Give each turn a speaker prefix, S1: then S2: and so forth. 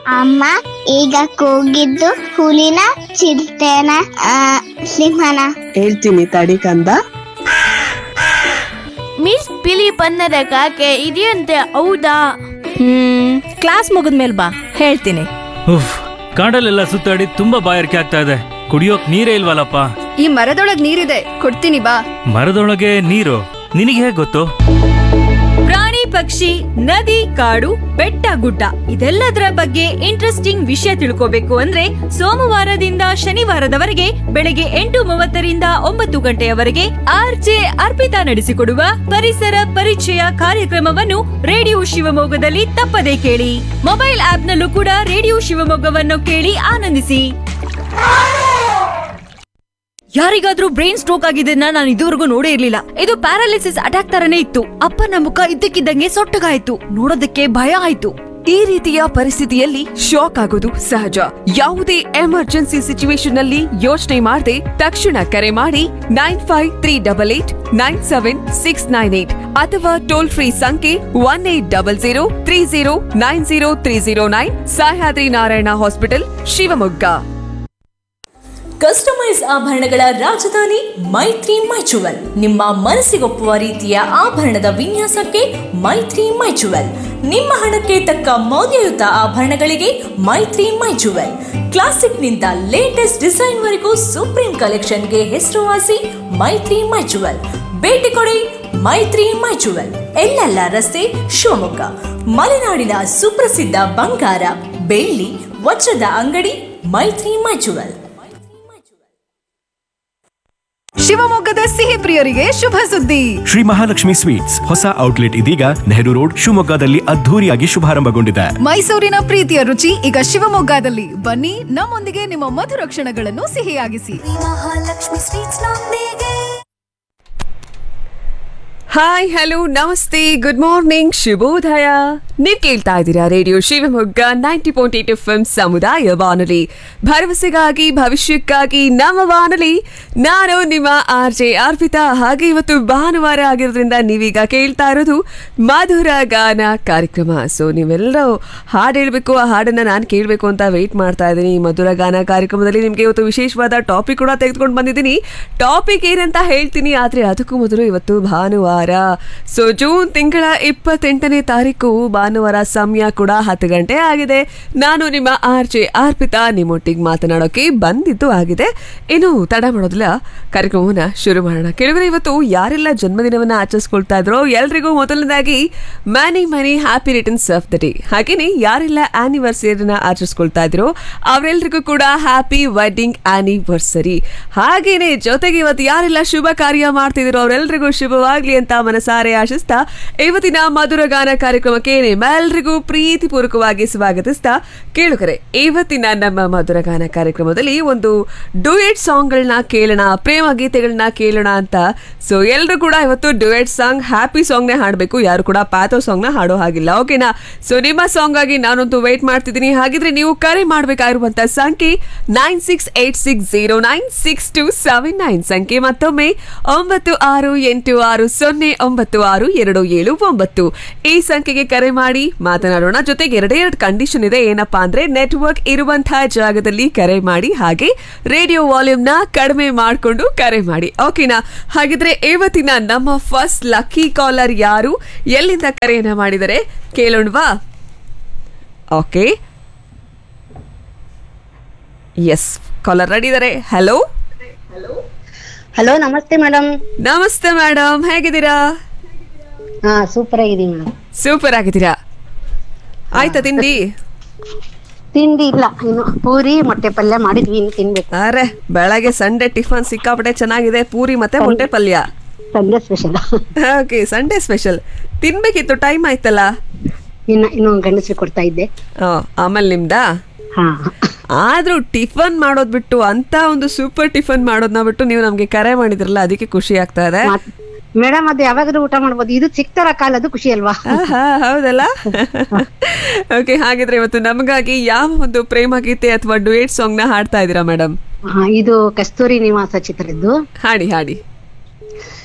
S1: ಅಮ್ಮ ಈಗ ಕೂಗಿದ್ದು ಹುಲಿನ ಚಿರತೆನ ಆ, ಸಿಂಹನ
S2: ಹೇಳ್ತೀನಿ ತಡಿ ಕಂದ
S3: ಮಿಸ್ ಬಿಳಿ ಬಣ್ಣದ ಕಾಗೆ ಇದೆಯಂತೆ ಹೌದಾ
S4: ಹ್ಮ್ ಕ್ಲಾಸ್ ಮುಗಿದ್ಮೇಲೆ ಬಾ ಹೇಳ್ತೀನಿ
S5: ಉಫ್ ಕಾಡಲ್ಲೆಲ್ಲ ಸುತ್ತಾಡಿ ತುಂಬಾ ಬಾಯಾರಿಕೆ ಆಗ್ತಾ ಇದೆ ಕುಡಿಯೋಕ್ ನೀರೇ ಇಲ್ವಲ್ಲಪ್ಪ
S6: ಈ ಮರದೊಳಗ್ ನೀರಿದೆ ಕೊಡ್ತೀನಿ ಬಾ
S5: ಮರದೊಳಗೆ ನೀರು ನಿನಗೆ ಹೇಗ್ ಗೊತ್ತು
S7: ಪ್ರಾಣಿ ಪಕ್ಷಿ ನದಿ ಕಾಡು ಬೆಟ್ಟ ಗುಡ್ಡ ಇದೆಲ್ಲದರ ಬಗ್ಗೆ ಇಂಟ್ರೆಸ್ಟಿಂಗ್ ವಿಷಯ ತಿಳ್ಕೋಬೇಕು ಅಂದ್ರೆ ಸೋಮವಾರದಿಂದ ಶನಿವಾರದವರೆಗೆ ಬೆಳಗ್ಗೆ ಎಂಟು ಮೂವತ್ತರಿಂದ ಒಂಬತ್ತು ಗಂಟೆಯವರೆಗೆ ಆರ್ಜೆ ಅರ್ಪಿತಾ ನಡೆಸಿಕೊಡುವ ಪರಿಸರ ಪರಿಚಯ ಕಾರ್ಯಕ್ರಮವನ್ನು ರೇಡಿಯೋ ಶಿವಮೊಗ್ಗದಲ್ಲಿ ತಪ್ಪದೇ ಕೇಳಿ ಮೊಬೈಲ್ ಆಪ್ನಲ್ಲೂ ಕೂಡ ರೇಡಿಯೋ ಶಿವಮೊಗ್ಗವನ್ನು ಕೇಳಿ ಆನಂದಿಸಿ ಯಾರಿಗಾದ್ರೂ ಬ್ರೈನ್ ಸ್ಟ್ರೋಕ್ ಆಗಿದ್ದನ್ನ ನಾನು ಇದುವರೆಗೂ ನೋಡೇ ಇರ್ಲಿಲ್ಲ ಇದು ಪ್ಯಾರಾಲಿಸಿಸ್ ಅಟ್ಯಾಕ್ ತರನೇ ಇತ್ತು ಅಪ್ಪನ ಮುಖ ಇದ್ದಕ್ಕಿದ್ದಂಗೆ ಸೊಟ್ಟಗಾಯ್ತು ನೋಡೋದಕ್ಕೆ ಭಯ ಆಯ್ತು
S8: ಈ ರೀತಿಯ ಪರಿಸ್ಥಿತಿಯಲ್ಲಿ ಶಾಕ್ ಆಗೋದು ಸಹಜ ಯಾವುದೇ ಎಮರ್ಜೆನ್ಸಿ ಸಿಚುವೇಶನ್ ಅಲ್ಲಿ ಯೋಚನೆ ಮಾಡದೆ ತಕ್ಷಣ ಕರೆ ಮಾಡಿ nine five three double eight nine seven six nine eight ಅಥವಾ ಟೋಲ್ ಫ್ರೀ ಸಂಖ್ಯೆ one eight double zero three zero nine zero three zero nine Sahyadri Narayana hospital Shivamogga
S7: customise ಆಭರಣಗಳ ರಾಜಧಾನಿ ಮೈತ್ರಿ ಮೈಚುವಲ್ ನಿಮ್ಮ ಮನಸ್ಸಿಗೊಪ್ಪುವ ರೀತಿಯ ಆಭರಣದ ವಿನ್ಯಾಸಕ್ಕೆ ಮೈತ್ರಿ ಮೈಚುವಲ್ ನಿಮ್ಮ ಹಣಕ್ಕೆ ತಕ್ಕ ಮೌಲ್ಯಯುತ ಆಭರಣಗಳಿಗೆ ಮೈತ್ರಿ ಮೈಚುವಲ್ ಕ್ಲಾಸಿಕ್ನಿಂದ ಲೇಟೆಸ್ಟ್ ಡಿಸೈನ್ ವರೆಗೂ ಸುಪ್ರೀಂ ಕಲೆಕ್ಷನ್ಗೆ ಹೆಸರುವಾಸಿ ಮೈತ್ರಿ ಮೈಚುವಲ್ ಭೇಟಿ ಕೊಡಿ ಮೈತ್ರಿ ಮೈಚುವಲ್ ಎಲ್ಲೆಲ್ಲ ರಸ್ತೆ ಶಿವಮೊಗ್ಗ ಮಲೆನಾಡಿನ ಸುಪ್ರಸಿದ್ಧ ಬಂಗಾರ ಬೆಳ್ಳಿ ವಜ್ರದ ಅಂಗಡಿ ಮೈತ್ರಿ ಮೈಚುವಲ್
S6: ಶಿವಮೊಗ್ಗದ ಸಿಹಿ ಪ್ರಿಯರಿಗೆ ಶುಭ ಸುದ್ದಿ
S9: ಶ್ರೀ ಮಹಾಲಕ್ಷ್ಮಿ ಸ್ವೀಟ್ಸ್ ಹೊಸ ಔಟ್ಲೆಟ್ ಇದೀಗ ನೆಹರು ರೋಡ್ ಶಿವಮೊಗ್ಗದಲ್ಲಿ ಅದ್ಧೂರಿಯಾಗಿ ಶುಭಾರಂಭಗೊಂಡಿದೆ
S6: ಮೈಸೂರಿನ ಪ್ರೀತಿಯ ರುಚಿ ಈಗ ಶಿವಮೊಗ್ಗದಲ್ಲಿ ಬನ್ನಿ ನಮ್ಮೊಂದಿಗೆ ನಿಮ್ಮ ಮಧುರ ಕ್ಷಣಗಳನ್ನು ಸಿಹಿಯಾಗಿಸಿ
S8: ಹಾಯ್ ಹಲೋ ನಮಸ್ತೆ ಗುಡ್ ಮಾರ್ನಿಂಗ್ ಶುಭೋದಯ ನೀವ್ ಕೇಳ್ತಾ ಇದ್ದೀರಾ radio Shivamogga ninety point eight F M ಸಮುದಾಯ ಬಾನುಲಿ ಭರವಸೆಗಾಗಿ ಭವಿಷ್ಯಕ್ಕಾಗಿ ನಮ್ಮ ಬಾನುಲಿ ನಾನು ನಿಮ್ಮ ಆರ್ ಜೆ ಅರ್ಪಿತಾ ಹಾಗೆ ಇವತ್ತು ಭಾನುವಾರ ಆಗಿರೋದ್ರಿಂದ ನೀವೀಗ ಕೇಳ್ತಾ ಇರೋದು ಮಧುರ ಗಾನ ಕಾರ್ಯಕ್ರಮ ಸೊ ನೀವೆಲ್ಲರೂ ಹಾಡು ಹೇಳ್ಬೇಕು ಆ ಹಾಡನ್ನ ನಾನು ಕೇಳಬೇಕು ಅಂತ ವೆಯ್ಟ್ ಮಾಡ್ತಾ ಇದ್ದೀನಿ ಈ ಮಧುರ ಗಾನ ಕಾರ್ಯಕ್ರಮದಲ್ಲಿ ನಿಮಗೆ ಇವತ್ತು ವಿಶೇಷವಾದ ಟಾಪಿಕ್ ಕೂಡ ತೆಗೆದುಕೊಂಡು ಬಂದಿದ್ದೀನಿ ಟಾಪಿಕ್ ಏನಂತ ಹೇಳ್ತೀನಿ ಆದರೆ ಅದಕ್ಕೂ ಮೊದಲು ಇವತ್ತು ಭಾನುವಾರ ಸೊ ಜೂನ್ ತಿಂಗಳ ಇಪ್ಪತ್ತೆಂಟನೇ ತಾರೀಕು ಭಾನುವಾರ ಸಮಯ ಕೂಡ ಹತ್ತು ಗಂಟೆ ಆಗಿದೆ ನಾನು ನಿಮ್ಮ ಆರ್ ಜೆ ಅರ್ಪಿತಾ ನಿಮ್ಮೊಟ್ಟಿಗೆ ಮಾತನಾಡೋಕೆ ಬಂದಿದ್ದು ಆಗಿದೆ ಇನ್ನು ತಡ ಮಾಡೋದಿಲ್ಲ ಕಾರ್ಯಕ್ರಮವನ್ನ ಶುರು ಮಾಡೋಣ ಕೆಳಗಡೆ ಇವತ್ತು ಯಾರೆಲ್ಲ ಜನ್ಮದಿನವನ್ನ ಆಚರಿಸ್ಕೊಳ್ತಾ ಇದ್ರೋ ಎಲ್ರಿಗೂ ಮೊದಲನೇದಾಗಿ many many happy returns of the day ಹಾಗೇನೆ ಯಾರೆಲ್ಲ ಆನಿವರ್ಸರಿನ ಆಚರಿಸ್ಕೊಳ್ತಾ ಇದ್ರೋ ಅವರೆಲ್ರಿಗೂ ಕೂಡ ಹ್ಯಾಪಿ ವೆಡ್ಡಿಂಗ್ ಆನಿವರ್ಸರಿ ಹಾಗೇನೆ ಜೊತೆಗೆ ಇವತ್ತು ಯಾರೆಲ್ಲ ಶುಭ ಕಾರ್ಯ ಮಾಡ್ತಿದ್ರು ಅವರೆಲ್ರಿಗೂ ಶುಭವಾಗ್ಲಿ ಅಂತ ಮನಸಾರೆ ಆಶಿಸ್ತಾ ಇವತ್ತಿನ ಮಧುರ ಗಾನ ಕಾರ್ಯಕ್ರಮಕ್ಕೆ ನಿಮ್ಮೆಲ್ರಿಗೂ ಪ್ರೀತಿಪೂರ್ವಕವಾಗಿ ಸ್ವಾಗತಿಸ್ತಾ ಕೇಳುಗರೆ ಇವತ್ತಿನ ನಮ್ಮ ಮಧುರ ಗಾನ ಕಾರ್ಯಕ್ರಮದಲ್ಲಿ ಒಂದು ಡುಯೆಟ್ ಸಾಂಗ್ಗಳನ್ನ ಕೇಳೋಣ ಪ್ರೇಮ ಗೀತೆಗಳನ್ನ ಕೇಳೋಣ ಅಂತ ಸೊ ಎಲ್ಲರೂ ಕೂಡ ಇವತ್ತು ಡುಯೆಟ್ ಸಾಂಗ್ ಹ್ಯಾಪಿ ಸಾಂಗ್ನೇ ಹಾಡಬೇಕು ಯಾರು ಕೂಡ ಪ್ಯಾಥೋ ಸಾಂಗ್ನ ಹಾಡೋ ಹಾಗಿಲ್ಲ ಓಕೆನಾ ಸೊ ನಿಮ್ಮ ಸಾಂಗ್ ಆಗಿ ನಾನಂತೂ ವೇಟ್ ಮಾಡ್ತಿದ್ದೀನಿ ಹಾಗಿದ್ರೆ ನೀವು ಕರೆ ಮಾಡಬೇಕಾಗಿರುವಂತ ಸಂಖ್ಯೆ nine six eight six zero nine six two seven nine ಸಂಖ್ಯೆ ಮತ್ತೊಮ್ಮೆ ಒಂಬತ್ತು ಆರು ಎಂಟು ಆರು ಸೊನ್ನೆ ಒಂಬತ್ತು ಆರು ಎರಡು ಏಳು ಒಂಬತ್ತು ಈ ಸಂಖ್ಯೆಗೆ ಕರೆ ಮಾಡಿ ಮಾತನಾಡೋಣ ಜೊತೆಗೆ ಎರಡೇ ಎರಡು ಕಂಡೀಷನ್ ಇದೆ ಏನಪ್ಪಾ ಅಂದ್ರೆ ನೆಟ್ವರ್ಕ್ ಇರುವಂತಹ ಜಾಗದಲ್ಲಿ ಕರೆ ಮಾಡಿ ಹಾಗೆ ರೇಡಿಯೋ ವಾಲ್ಯೂಮ್ನ ಕಡಿಮೆ ಮಾಡಿಕೊಂಡು ಕರೆ ಮಾಡಿ ಓಕೆನಾ ಹಾಗಿದ್ರೆ ಇವತ್ತಿನ ನಮ್ಮ ಫಸ್ಟ್ ಲಕ್ಕಿ ಕಾಲರ್ ಯಾರು ಎಲ್ಲಿಂದ ಕರೆಯನ್ನ ಮಾಡಿದರೆ ಕೇಳೋಣವಾ ಓಕೆ ಎಸ್ ಕಾಲರ್ ರೆಡಿ ಇದಾರೆ ಹಲೋ
S10: ಹಲೋ ನಮಸ್ತೆ ಮೇಡಮ್
S8: ನಮಸ್ತೆ ಮೇಡಮ್ ಹೇಗಿದ್ದೀರಾ
S10: ಹಾ ಸೂಪರ್ ಆಗಿದೀವಿ ಮೇಡಮ್
S8: ಸೂಪರ್ ಆಗಿದ್ದೀರಾ ಆಯ್ತಾ ತಿಂಡಿ
S10: ತಿಂಡಿ ಇಲ್ಲ ಇನ್ನು ಪೂರಿ ಮೊಟ್ಟೆ ಪಲ್ಯ ಮಾಡಿದ್ವಿ ಇನ್ನು ತಿನ್ಬೇಕು
S8: ಅರೆ ಬೆಳಗ್ಗೆ ಸಂಡೇ ಟಿಫನ್ ಸಿಕ್ಕಾಪಟ್ಟೆ ಚೆನ್ನಾಗಿದೆ ಪೂರಿ ಮತ್ತೆ ಮೊಟ್ಟೆ ಪಲ್ಯ
S10: Sunday special
S8: okay Sunday special ತಿನ್ಬೇಕಿತ್ತು ಟೈಮ್ ಆಯ್ತಲ್ಲ
S10: ಇನ್ನ ಇನ್ನು ಗಂಡಸ್ರು ಕೊಡ್ತಾ ಇದ್ದೆ
S8: ಆ, ಆಮೇಲೆ ನಿಮ್ದಾ
S10: ಹಾ
S8: ಆದ್ರೂ ಟಿಫನ್ ಮಾಡೋದ್ ಬಿಟ್ಟು ಅಂತ ಒಂದು ಸೂಪರ್ ಟಿಫನ್ ಮಾಡೋದ್ನ ಬಿಟ್ಟು ನೀವು ನಮ್ಗೆ ಕರೆ ಮಾಡಿದ್ರಲ್ಲ ಅದಕ್ಕೆ ಖುಷಿ ಆಗ್ತಾ ಇದೆ
S10: ಮೇಡಮ್ ಅದು ಯಾವಾಗಾದ್ರೂ ಊಟ ಮಾಡ್ಬೋದು ಇದು ಸಿಕ್ತಾರ ಕಾಲ ಅದು ಖುಷಿ ಅಲ್ವಾ
S8: ಆಹಾ, ಹೌದಲ್ಲ ಓಕೆ ಹಾಗಿದ್ರೆ ಇವತ್ತು ನಮಗಾಗಿ ಯಾವ ಒಂದು ಪ್ರೇಮ ಗೀತೆ ಅಥವಾ ಡುಯೇಟ್ ಸಾಂಗ್ ನ ಹಾಡ್ತಾ ಇದ್ದೀರಾ ಮೇಡಮ್
S10: ಹಾ ಇದು ಕಸ್ತೂರಿ ನಿವಾಸ ಚಿತ್ರದ್ದು
S8: ಹಾಡಿ ಹಾಡಿ